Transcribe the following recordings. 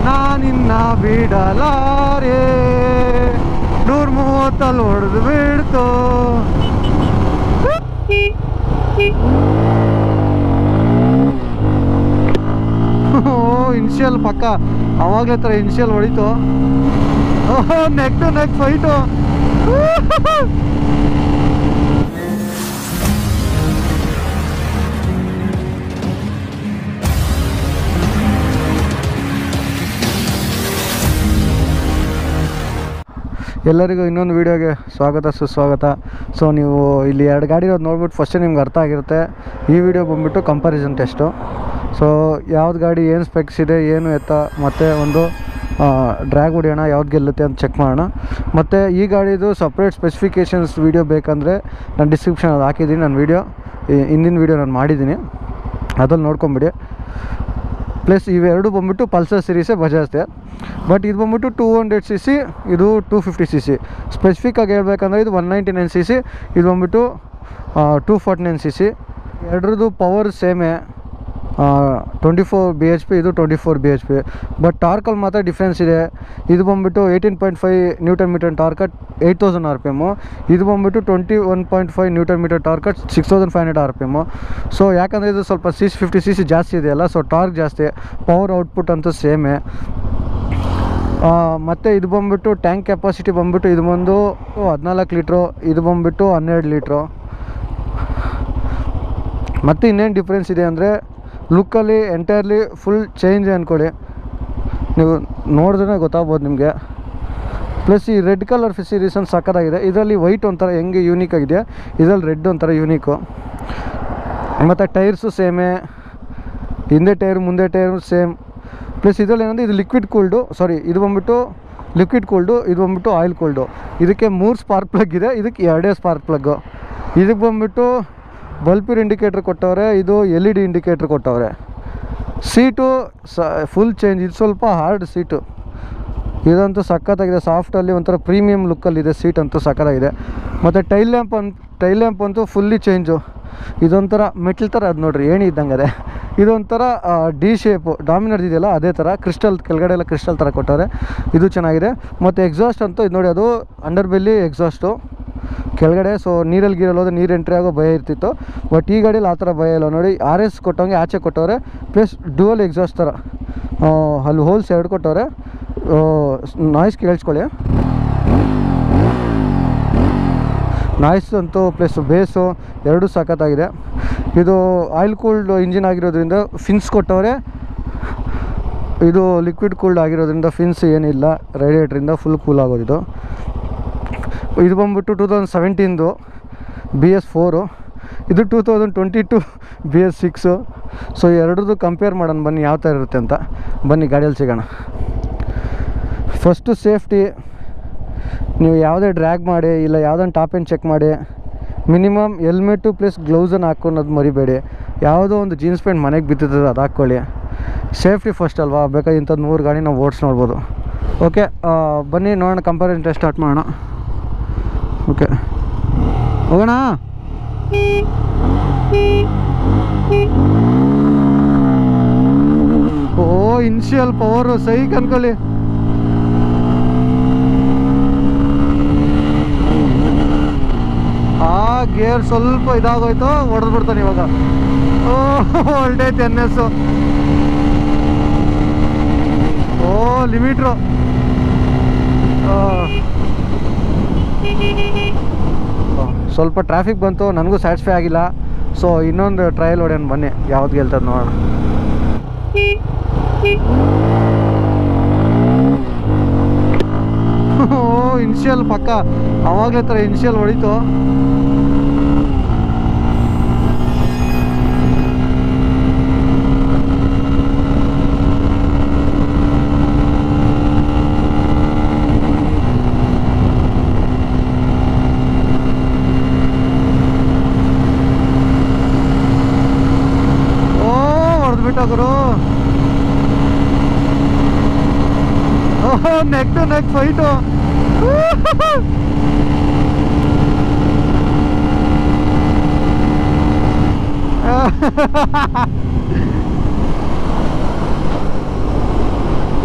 ನಾನಿನ್ನ ಬಿಡಲಾರೆ ನೂರ ಮೂವತ್ತಲ್ಲಿ ಹೊಡೆದು ಬಿಡ್ತು ಓ ಇನ್ಷಿಯಲ್ ಪಕ್ಕ ಅವಾಗಲೇ ಥರ ಇನ್ಷಿಯಲ್ ಹೊಡಿತು ಓಹೋ ನೆಕ್ ಟು ನೆಕ್ ಫೈಟು ಎಲ್ಲರಿಗೂ ಇನ್ನೊಂದು ವೀಡಿಯೋಗೆ ಸ್ವಾಗತ ಸುಸ್ವಾಗತ ಸೊ ನೀವು ಇಲ್ಲಿ ಎರಡು ಗಾಡಿ ಇರೋದು ನೋಡ್ಬಿಟ್ಟು ಫಸ್ಟೇ ನಿಮ್ಗೆ ಅರ್ಥ ಆಗಿರುತ್ತೆ ಈ ವಿಡಿಯೋ ಬಂದುಬಿಟ್ಟು ಕಂಪ್ಯಾರಿಸನ್ ಟೆಸ್ಟು ಸೊ ಯಾವ್ದು ಗಾಡಿ ಏನು ಸ್ಪೆಕ್ಸ್ ಇದೆ ಏನು ಎತ್ತ ಮತ್ತು ಒಂದು ಡ್ರ್ಯಾಗ್ ಹೊಡಿಯೋಣ ಯಾವ್ದು ಗೆಲ್ಲುತ್ತೆ ಅಂತ ಚೆಕ್ ಮಾಡೋಣ ಮತ್ತು ಈ ಗಾಡಿದು ಸಪ್ರೇಟ್ ಸ್ಪೆಸಿಫಿಕೇಷನ್ಸ್ ವೀಡಿಯೋ ಬೇಕಂದರೆ ನಾನು ಡಿಸ್ಕ್ರಿಪ್ಷನ್ ಅದು ಹಾಕಿದ್ದೀನಿ ನನ್ನ ವೀಡಿಯೋ ಹಿಂದಿನ ವೀಡಿಯೋ ನಾನು ಮಾಡಿದ್ದೀನಿ ಅದ್ರಲ್ಲಿ ನೋಡ್ಕೊಂಬಿಡಿ ಪ್ಲಸ್ ಇವೆರಡು ಬಂದ್ಬಿಟ್ಟು ಪಲ್ಸರ್ ಸೀರೀಸೇ ಬಜಾಜ್ದೆ ಬಟ್ ಇದು ಬಂದ್ಬಿಟ್ಟು ಟೂ ಹಂಡ್ರೆಡ್ ಸಿ ಸಿ ಇದು ಟೂ ಫಿಫ್ಟಿ ಸಿ ಸಿ ಸ್ಪೆಸಿಫಿಕ್ಕಾಗಿ ಹೇಳ್ಬೇಕಂದ್ರೆ ಇದು one ninety nine C C ಇದು ಬಂದ್ಬಿಟ್ಟು two forty nine C C ಎರಡರದ್ದು ಪವರ್ ಸೇಮೇ twenty four B H P ಇದು twenty four B H P but ಟಾರ್ಕಲ್ಲಿ ಮಾತ್ರ ಡಿಫ್ರೆನ್ಸ್ ಇದೆ ಇದು ಬಂದ್ಬಿಟ್ಟು eighteen point five newton metre ಟಾರ್ಕಟ್ eight thousand R P M ಇದು ಬಂದ್ಬಿಟ್ಟು twenty one point five newton metre ಟಾರ್ಕಟ್ six thousand five hundred R P M so ಯಾಕಂದರೆ ಇದು ಸ್ವಲ್ಪ ಸಿಕ್ಸ್ ಫಿಫ್ಟಿ ಸಿ ಸಿ ಜಾಸ್ತಿ ಇದೆಯಲ್ಲ ಸೊ ಟಾರ್ಕ್ ಜಾಸ್ತಿ ಪವರ್ ಔಟ್ಪುಟ್ ಅಂತೂ ಸೇಮೇ ಮತ್ತು ಇದು ಬಂದ್ಬಿಟ್ಟು ಟ್ಯಾಂಕ್ ಕೆಪಾಸಿಟಿ ಬಂದ್ಬಿಟ್ಟು ಇದು ಬಂದು ಹದಿನಾಲ್ಕು ಲೀಟ್ರು ಇದು ಬಂದ್ಬಿಟ್ಟು ಹನ್ನೆರಡು ಲೀಟ್ರು ಮತ್ತು ಇನ್ನೇನು ಡಿಫ್ರೆನ್ಸ್ ಇದೆ ಅಂದರೆ ಲುಕ್ಕಲ್ಲಿ ಎಂಟೈರ್ಲಿ ಫುಲ್ ಚೇಂಜ್ ಅಂದ್ಕೊಳ್ಳಿ ನೀವು ನೋಡಿದ್ರೆ ಗೊತ್ತಾಗ್ಬೋದು ನಿಮಗೆ ಪ್ಲಸ್ ಈ ರೆಡ್ ಕಲರ್ ಸೀರೀಸ್ ಅಂತ ಸಕ್ಕತ್ತಾಗಿದೆ ಇದರಲ್ಲಿ ವೈಟ್ ಒಂಥರ ಹೆಂಗೆ ಯೂನಿಕ್ ಆಗಿದೆ ಇದರಲ್ಲಿ ರೆಡ್ ಒಂಥರ ಯೂನಿಕು ಮತ್ತು ಟೈರ್ಸು ಸೇಮೇ ಹಿಂದೆ ಟೈರ್ ಮುಂದೆ ಟೈರ್ ಸೇಮ್ ಪ್ಲಸ್ ಇದರಲ್ಲಿ ಏನಂದರೆ ಇದು ಲಿಕ್ವಿಡ್ ಕೂಲ್ಡು ಸಾರಿ ಇದು ಬಂದ್ಬಿಟ್ಟು ಲಿಕ್ವಿಡ್ ಕೂಲ್ಡು ಇದು ಬಂದ್ಬಿಟ್ಟು ಆಯಿಲ್ ಕೂಲ್ಡು ಇದಕ್ಕೆ ಮೂರು ಸ್ಪಾರ್ಕ್ ಪ್ಲಗ್ ಇದೆ ಇದಕ್ಕೆ ಎರಡೇ ಸ್ಪಾರ್ಕ್ ಪ್ಲಗ್ಗು ಇದಕ್ಕೆ ಬಂದ್ಬಿಟ್ಟು ಬಲ್ಪಿರ್ ಇಂಡಿಕೇಟ್ರ್ ಕೊಟ್ಟವ್ರೆ ಇದು ಎಲ್ ಇ ಡಿ ಇಂಡಿಕೇಟ್ರ್ ಕೊಟ್ಟವ್ರೆ ಸೀಟು ಸ ಫುಲ್ ಚೇಂಜ್ ಇದು ಸ್ವಲ್ಪ ಹಾರ್ಡ್ ಸೀಟು ಇದಂತೂ ಸಖತ್ತಾಗಿದೆ ಸಾಫ್ಟಲ್ಲಿ ಒಂಥರ ಪ್ರೀಮಿಯಂ ಲುಕ್ಕಲ್ಲಿದೆ ಸೀಟ್ ಅಂತೂ ಸಖತ್ತಾಗಿದೆ ಮತ್ತು ಟೈಲ್ ಲ್ಯಾಂಪ್ ಅಂತ ಟೈಲ್ ಲ್ಯಾಂಪ್ ಅಂತೂ ಫುಲ್ಲಿ ಚೇಂಜು ಇದೊಂಥರ ಮೆಟ್ಲ್ ಥರ ಅದು ನೋಡ್ರಿ ಏಣಿ ಇದ್ದಂಗೆ ಅದೇ ಇದೊಂಥರ ಡಿ ಶೇಪು ಡಾಮಿನರ್ ಇದೆಯಲ್ಲ ಅದೇ ಥರ ಕ್ರಿಸ್ಟಲ್ ಕೆಳಗಡೆ ಎಲ್ಲ ಕ್ರಿಸ್ಟಲ್ ಥರ ಕೊಟ್ಟವ್ರೆ ಇದು ಚೆನ್ನಾಗಿದೆ ಮತ್ತು ಎಕ್ಸಾಸ್ಟ್ ಅಂತೂ ಇದು ನೋಡಿ ಅದು ಅಂಡರ್ ಬೆಲ್ಲಿ ಎಕ್ಸಾಸ್ಟು ಕೆಳಗಡೆ ಸೊ ನೀರಲ್ಲಿ ಗೀರಲ್ಲಿ ಹೋದ್ರೆ ನೀರು ಎಂಟ್ರಿ ಆಗೋ ಭಯ ಇರ್ತಿತ್ತು ಬಟ್ ಈ ಗಾಡೀಲಿ ಆ ಥರ ಭಯ ಇಲ್ಲ ನೋಡಿ ಆರ್ ಎಸ್ ಕೊಟ್ಟಂಗೆ ಆಚೆ ಕೊಟ್ಟವ್ರೆ ಪ್ಲಸ್ ಡುವಲ್ ಎಕ್ಸಾಸ್ಟ್ ಥರ ಆ, ಅಲ್ಲಿ ಹೋಲ್ಸ್ ಎರಡು ಕೊಟ್ಟವ್ರೆ ನಾಯ್ಸ್ ಕೇಳಿಸ್ಕೊಳ್ಳಿ ನಾಯ್ಸ್ ಅಂತೂ ಪ್ಲಸ್ ಬೇಸು ಎರಡೂ ಸಖತ್ತಾಗಿದೆ ಇದು ಆಯಿಲ್ ಕೂಲ್ಡ್ ಇಂಜಿನ್ ಆಗಿರೋದ್ರಿಂದ ಫಿನ್ಸ್ ಕೊಟ್ಟವ್ರೆ ಇದು ಲಿಕ್ವಿಡ್ ಕೂಲ್ಡ್ ಆಗಿರೋದ್ರಿಂದ ಫಿನ್ಸ್ ಏನಿಲ್ಲ ರೇಡಿಯೇಟ್ರಿಂದ ಫುಲ್ ಕೂಲ್ ಆಗೋದಿದು ಇದು ಬಂದ್ಬಿಟ್ಟು ಟೂ ತೌಸಂಡ್ ಸೆವೆಂಟೀನ್ದು ಬಿ ಎಸ್ ಫೋರು ಇದು two thousand twenty two B S six so ಎರಡರದ್ದು ಕಂಪೇರ್ ಮಾಡೋಣ ಬನ್ನಿ ಯಾವ ಥರ ಇರುತ್ತೆ ಅಂತ ಬನ್ನಿ ಗಾಡಿಯಲ್ಲಿ ಸಿಗೋಣ ಫಸ್ಟು ಸೇಫ್ಟಿ ನೀವು ಯಾವುದೇ ಡ್ರ್ಯಾಗ್ ಮಾಡಿ ಇಲ್ಲ ಯಾವುದನ್ನು ಟಾಪ್ ಆ್ಯಂಡ್ ಚೆಕ್ ಮಾಡಿ ಮಿನಿಮಮ್ ಹೆಲ್ಮೆಟು ಪ್ಲಸ್ ಗ್ಲೌಸನ್ನು ಹಾಕ್ಕೊಳೋದು ಮರಿಬೇಡಿ ಯಾವುದೋ ಒಂದು ಜೀನ್ಸ್ ಪ್ಯಾಂಟ್ ಮನೆಗೆ ಬಿದ್ದಿರ್ತದೆ ಅದು ಹಾಕ್ಕೊಳ್ಳಿ ಸೇಫ್ಟಿ ಫಸ್ಟ್ ಅಲ್ವಾ ಬೇಕಾದ್ರೆ ಇಂಥದ್ದು ಮೂರು ಗಾಡಿ ನಾವು ಓಡಿಸಿ ನೋಡ್ಬೋದು ಓಕೆ ಬನ್ನಿ ನೋಡೋಣ ಕಂಪ್ಯಾರಿಸನ್ ಟೆಸ್ಟ್ ಸ್ಟಾರ್ಟ್ ಮಾಡೋಣ ಓಕೆ ಹೋಗೋಣ ಓ ಇನ್ಷಿಯಲ್ ಪವರು ಸೈಕ್ ಅನ್ಕೊಳ್ಳಿ ಆ ಗೇರ್ ಸ್ವಲ್ಪ ಇದಾಗೋಯ್ತು ಹೊಡೆದು ಬಿಡ್ತಾನೆ ಇವಾಗ ಓ ಹೊಲ್ಟೈತೆ ಎನ್ ಎಸ್ ಓ ಲಿಮಿಟ್ರು ಸ್ವಲ್ಪ ಟ್ರಾಫಿಕ್ ಬಂತು ನನಗೂ ಸ್ಯಾಟಿಸ್ಫೈ ಆಗಿಲ್ಲ ಸೊ ಇನ್ನೊಂದು ಟ್ರಯಲ್ ಹೊಡೆಯೋಣ ಬನ್ನಿ ಯಾವ್ದು ಗೆಲ್ತದೆ ನೋಡೋಣ ಓ ಇನ್ಷಿಯಲ್ ಪಕ್ಕ ಅವಾಗಲೇ ಥರ ಇನ್ಷಿಯಲ್ ಹೊಡಿತು ಓ ಹೊಡೆದ್ಬಿಟ್ಟ ಗುರು ಓಹೋ neck to neck fight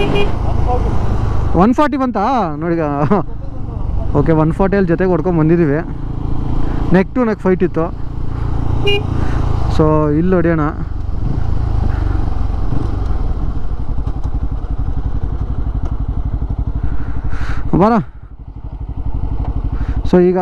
one forty ಬಂತಾ ನೋಡಿ ಓಕೆ ಒನ್ ಫಾರ್ಟಿಯಲ್ಲಿ ಜೊತೆಗೆ ಹೊಡ್ಕೊಂಡು ಬಂದಿದ್ದೀವಿ ನೆಕ್ ಟು ನೆಕ್ ಫೈಟ್ ಇತ್ತು ಸೊ ಇಲ್ಲಿ ಹೊಡಿಯೋಣ ಬರ ಸೊ ಈಗ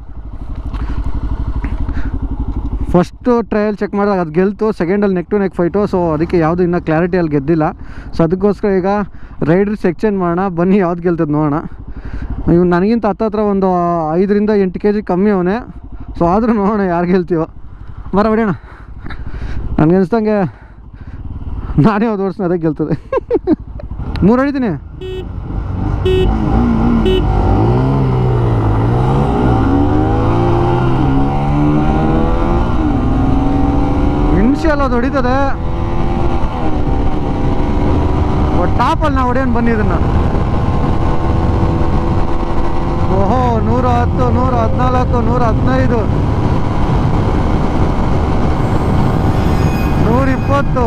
ಫಸ್ಟು ಟ್ರಯಲ್ ಚೆಕ್ ಮಾಡಿದಾಗ ಅದು ಗೆಲ್ತು ಸೆಕೆಂಡಲ್ಲಿ neck to neck fight so ಅದಕ್ಕೆ ಯಾವುದು ಇನ್ನೂ ಕ್ಲಾರಿಟಿ ಅಲ್ಲಿ ಗೆದ್ದಿಲ್ಲ ಸೊ ಅದಕ್ಕೋಸ್ಕರ ಈಗ ರೈಡರ್ಸ್ ಎಕ್ಸ್ಚೇಂಜ್ ಮಾಡೋಣ ಬನ್ನಿ ಯಾವ್ದು ಗೆಲ್ತದೆ ನೋಡೋಣ ಇವ್ನು ನನಗಿಂತ ಹತ್ತತ್ರ ಒಂದು ಐದರಿಂದ ಎಂಟು ಕೆ ಜಿ ಕಮ್ಮಿ ಅವನೇ ಸೊ ಆದರೂ ನೋಡೋಣ ಯಾರು ಗೆಲ್ತೀವೋ ಬರ ಹೊಡಿಯೋಣ ನನಗೆ ಅನಿಸ್ದಂಗೆ ನಾನೇ ಒಂದು ವರ್ಷ ಅದೇ ಗೆಲ್ತದೆ ಮೂರು ಹೊಡಿತೀನಿ ಇನ್ಶಿಯಲ್ ಅದು ಹೊಡಿತದೆ ಟಾಪಲ್ಲಿ ನಾವು ಹೊಡೆಯೋಣ ಬನ್ನಿ ಇದನ್ನ ಓಹೋ ನೂರ ಹತ್ತು ನೂರ ಹದಿನಾಲ್ಕು ನೂರ ಹದಿನೈದು ನೂರ ಇಪ್ಪತ್ತು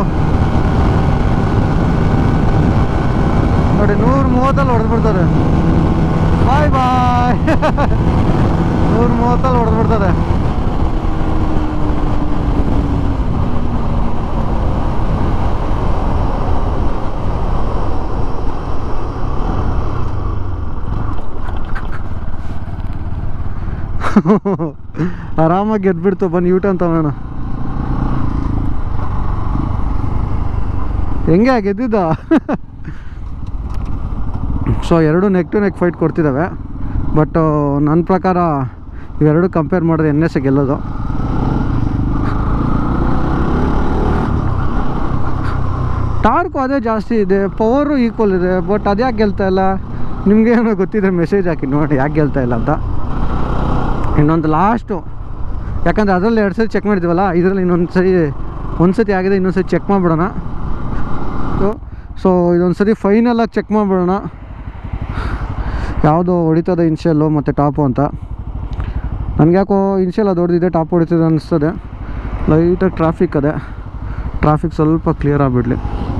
ನೋಡಿ ನೂರ ಮೂವತ್ತಲ್ಲಿ ಹೊಡೆದು ಬಿಡ್ತದೆ ಬಾಯ್ ಬಾಯ್ ನೂರ ಮೂವತ್ತಲ್ಲಿ ಹೊಡೆದು ಬಿಡ್ತದೆ ಆರಾಮಾಗಿ ಗೆದ್ಬಿಡ್ತು ಬನ್ನಿ ಯೂಟ ಅಂತ ತಗೋಣ ಹೆಂಗೆ ಗೆದ್ದಿದ್ದ ಸೊ ಎರಡು ನೆಕ್ ಟು ನೆಕ್ ಫೈಟ್ ಕೊಡ್ತಿದ್ದಾವೆ ಬಟ್ ನನ್ನ ಪ್ರಕಾರ ಇವೆರಡು ಕಂಪೇರ್ ಮಾಡಿದ್ರೆ ಎನ್ ಎಸ್ ಗೆಲ್ಲೋದು ಟಾರ್ಕು ಅದೇ ಜಾಸ್ತಿ ಇದೆ ಪವರು ಈಕ್ವಲ್ ಇದೆ ಬಟ್ ಅದ್ಯಾಕೆ ಗೆಲ್ತಾ ಇಲ್ಲ ನಿಮ್ಗೇನೋ ಗೊತ್ತಿದ್ರೆ ಮೆಸೇಜ್ ಹಾಕಿ ನೋಡಿ ಯಾಕೆ ಗೆಲ್ತಾ ಇಲ್ಲ ಅಂತ ಇನ್ನೊಂದು ಲಾಸ್ಟು ಯಾಕಂದರೆ ಅದರಲ್ಲಿ ಎರಡು ಸರಿ ಚೆಕ್ ಮಾಡಿದ್ವಲ್ಲ ಇದರಲ್ಲಿ ಇನ್ನೊಂದು ಸರಿ ಒಂದು ಸತಿ ಆಗಿದೆ ಇನ್ನೊಂದು ಸರಿ ಚೆಕ್ ಮಾಡಿಬಿಡೋಣ ಸೊ ಇದೊಂದು ಸರಿ ಫೈನಲಾಗಿ ಚೆಕ್ ಮಾಡಿಬಿಡೋಣ ಯಾವುದು ಹೊಡಿತದೆ ಇನ್ಷಿಯಲ್ಲು ಮತ್ತು ಟಾಪು ಅಂತ ನನಗೆ ಯಾಕೋ ಇನ್ಷಿಯಲ್ ಅದು ಹೊಡೆದಿದೆ ಟಾಪ್ ಹೊಡಿತಿದೆ ಅನಿಸ್ತದೆ ಲೈಟಾಗಿ ಟ್ರಾಫಿಕ್ ಅದೇ ಟ್ರಾಫಿಕ್ ಸ್ವಲ್ಪ ಕ್ಲಿಯರ್ ಆಗಿಬಿಡ್ಲಿ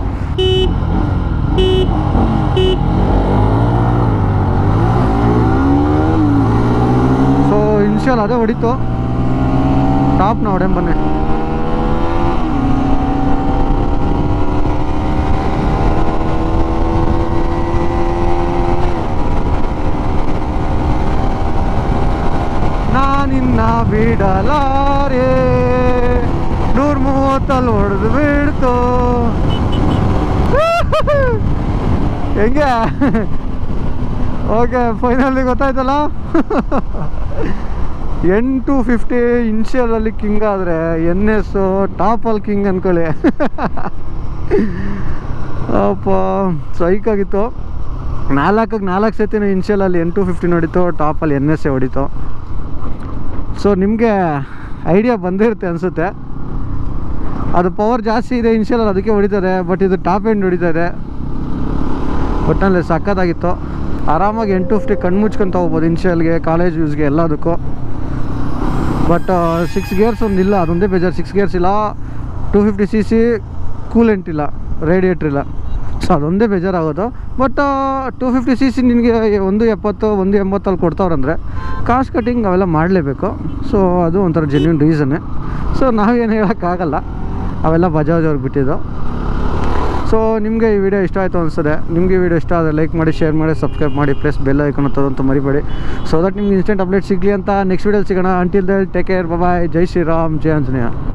ಸೊ ಇನ್ಷಿಯಲ್ ಅದೇ ಹೊಡಿತು ಟಾಪ್ನ ಹೊಡೆನ್ ಬನ್ನಿ ನಾನಿನ್ನ ಬಿಡಲಾರೆ ನೂರ ಮೂವತ್ತಲ್ಲಿ ಹೊಡೆದು ಬಿಡ್ತು ಹೆಂಗೆ ಓಕೆ ಫೈನಲಿ ಗೊತ್ತಾಯ್ತಲ್ಲ ಎಂಟು ಫಿಫ್ಟಿ ಇನ್ಷಿಯಲಲ್ಲಿ ಕಿಂಗ್ ಆದರೆ ಎನ್ ಎಸ್ಸು ಟಾಪಲ್ಲಿ ಕಿಂಗ್ ಅಂದ್ಕೊಳ್ಳಿ ಅಪ್ಪ ಸೈಕಾಗಿತ್ತು ನಾಲ್ಕಕ್ಕೆ ನಾಲ್ಕು ಸತಿನೂ ಇನ್ಷಿಯಲಲ್ಲಿ ಎಂಟು ಫಿಫ್ಟಿ ಹೊಡಿತು ಟಾಪಲ್ಲಿ ಎನ್ ಎಸ್ ಎ ಹೊಡಿತು ಸೊ ನಿಮಗೆ ಐಡಿಯಾ ಬಂದಿರುತ್ತೆ ಅನಿಸುತ್ತೆ ಅದು ಪವರ್ ಜಾಸ್ತಿ ಇದೆ ಇನ್ಷಿಯಲ್ ಅದಕ್ಕೆ ಹೊಡಿತದೆ ಬಟ್ ಇದು ಟಾಪ್ ಎಂಡ್ ಹೊಡಿತದೆ ಒಟ್ಟಿನಲ್ಲಿ ಸಖತ್ತಾಗಿತ್ತು ಆರಾಮಾಗಿ ಎಂಟು ಫಿಫ್ಟಿ ಕಣ್ಣು ಮುಚ್ಕೊಂಡು ಹೋಗ್ಬೋದು ಇನ್ಷಿಯಲ್ಗೆ ಕಾಲೇಜ್ ಯೂಸ್ಗೆ ಎಲ್ಲದಕ್ಕೂ ಬಟ್ ಸಿಕ್ಸ್ ಗೇರ್ಸ್ ಒಂದಿಲ್ಲ ಅದೊಂದೇ ಬೇಜಾರು ಸಿಕ್ಸ್ ಗೇರ್ಸ್ ಇಲ್ಲ two fifty C C coolant ಇಲ್ಲ ರೇಡಿಯೇಟ್ರ್ ಇಲ್ಲ ಸೊ ಅದೊಂದೇ ಬೇಜಾರಾಗೋದು but two fifty C C ನಿನಗೆ ಒಂದು ಎಪ್ಪತ್ತು ಒಂದು ಎಂಬತ್ತಲ್ಲಿ ಕೊಡ್ತಾವ್ರಂದರೆ ಕಾಸ್ಟ್ ಕಟ್ಟಿಂಗ್ ಅವೆಲ್ಲ ಮಾಡಲೇಬೇಕು ಸೊ ಅದು ಒಂಥರ ಜೆನ್ಯೂನ್ ರೀಸನ್ನೇ ಸೊ ನಾವೇನು ಹೇಳೋಕ್ಕಾಗಲ್ಲ ಅವೆಲ್ಲ ಬಜಾಜ್ ಅವ್ರಿಗೆ ಬಿಟ್ಟಿದ್ದು ಸೊ ನಿಮಗೆ ಈ ವಿಡಿಯೋ ಇಷ್ಟ ಆಯಿತು ಅನಿಸ್ತದೆ ನಿಮಗೆ ಈ ವಿಡಿಯೋ ಇಷ್ಟ ಆದರೆ ಲೈಕ್ ಮಾಡಿ ಶೇರ್ ಮಾಡಿ ಸಬ್ಸ್ಕ್ರೈಬ್ ಮಾಡಿ ಪ್ಲಸ್ ಬೆಲ್ ಐಕನ್ ಅಂತ ಮರಿಬೇಡಿ ಸೊ ದಟ್ ನಿಮ್ಗೆ ಇನ್ಸ್ಟೆಂಟ್ ಅಪ್ಡೇಟ್ ಸಿಗಲಿ ಅಂತ ನೆಕ್ಸ್ಟ್ ವಿಡಿಯೋಲಿ ಸಿಗೋಣ until the take care bye ಜೈ ಶ್ರೀರಾಮ್ ಜೈ ಆಂಜನೇಯ